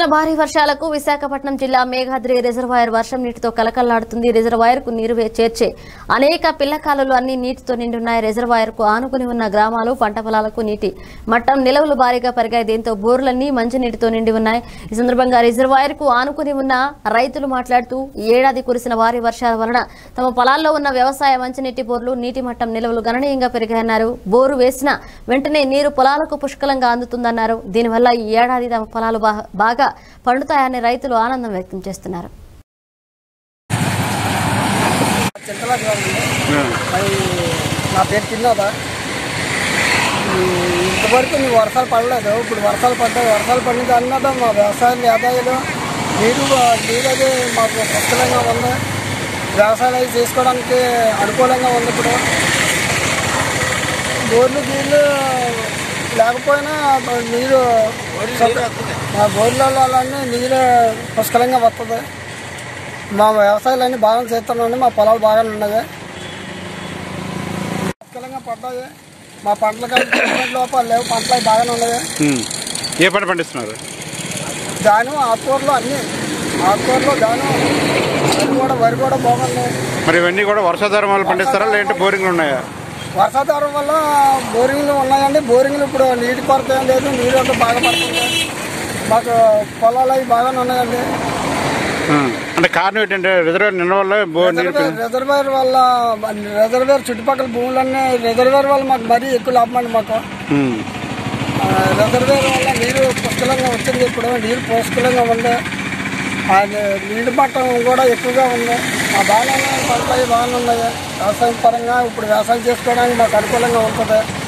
కురిసిన భారీ వర్షాలకు విశాఖపట్నం జిల్లా మేఘాద్రి రిజర్వాయర్ వర్షం నీటితో కలకల్లాడుతుంది రిజర్వాయర్ కు నీరు వే- చేర్చే అనేక పిల్లకాలులు అన్ని నీటితో నిండున్నాయి రిజర్వాయర్ కు ఆనుకుని ఉన్న గ్రామాలు పంట పొలాలకు నీటి మట్టం నిలవలు భారీగా పెరిగాయి దీంతో బోర్లన్నీ మంచినీటితో నిండి ఉన్నాయి ఈ సందర్భంగా రిజర్వాయర్ కు ఆనుకుని ఉన్న రైతులు మాట్లాడుతూ ఈ ఏడాది కురిసిన భారీ వర్షాల వలన తమ పొలాల్లో ఉన్న వ్యవసాయ మంచినీటి బోర్లు నీటి మట్టం నిలవలు గణనీయంగా పెరిగాయన్నారు బోరు వేసిన వెంటనే నీరు పొలాలకు పుష్కలంగా అందుతుందన్నారు దీనివల్ల ఈ ఏడాది తమ పొలాలు బా- బాగా పండుతాయని రైతులు ఆనందం వ్యక్తం చేస్తున్నారు చింతలా గ్రామంలో మరి నా పేరు తిన్నదా ఇంతవరకు నీ వర్షాలు పడలేదు ఇప్పుడు వర్షాలు పడ్డాయి వర్షాలు పడిన దాని మీద మా వ్యవసాయం ఆదాయాలు నీరు నీరు అది మాకు పుష్కలంగా ఉంది వ్యవసాయం అవి చేసుకోవడానికి అనుకూలంగా ఉంది ఇప్పుడు బోర్లు గీర్లు లేకపోయినా నీరు మా బోర్లన్నీ నీరు పుష్కలంగా వస్తుంది మా వ్యవసాయాలన్నీ బాగా చేస్తున్నామండి మా పొలాలు బాగానే ఉన్నాయి పుష్కలంగా పడ్డాయి మా పంటలకు ఎటువంటి లోపాలు లేవు పంటలు అవి బాగానే ఉన్నాయి ఉమ్. ఏ పంట పండిస్తున్నారు దాని ఆకుకూరలు అన్నీ ఆకుకూరలు దాని వరి కూడా వరి కూడా బాగుంది మరి ఇవన్నీ కూడా వర్షాధారం వల్ల పండిస్తారా లేదంటే బోరింగ్లు ఉన్నాయా వర్షాధారం వల్ల బోరింగ్లు ఉన్నాయండి బోరింగ్లు ఇప్పుడు నీటి కొరత ఏం లేదు నీరు అంతా బాగా పడుతుంది మాకు పొలాలు అవి బాగానే ఉన్నాయండి ఉమ్. అంటే కారణం ఏంటంటే రిజర్వ్ నిన్న వల్ల బోర్ నీరు రిజర్వేర్ రిజర్వేర్ వల్ల రిజర్వేర్ చుట్టుపక్కల భూములన్నీ రిజర్వేర్ వల్ల మాకు మరీ ఎక్కువ లాభం అండి మాకు ఉమ్. ఆ, రిజర్వేర్ వల్ల నీరు పుష్కలంగా వచ్చింది ఇప్పుడు నీరు పుష్కలంగా ఉంది అది నీటి మట్టం కూడా ఎక్కువగా ఉంది ఆ బాగానే ఉన్నాయి పంటలు అవి బాగానే ఉన్నాయి వ్యవసాయం పరంగా ఇప్పుడు వ్యవసాయం చేసుకోవడానికి మాకు అనుకూలంగా ఉంటుంది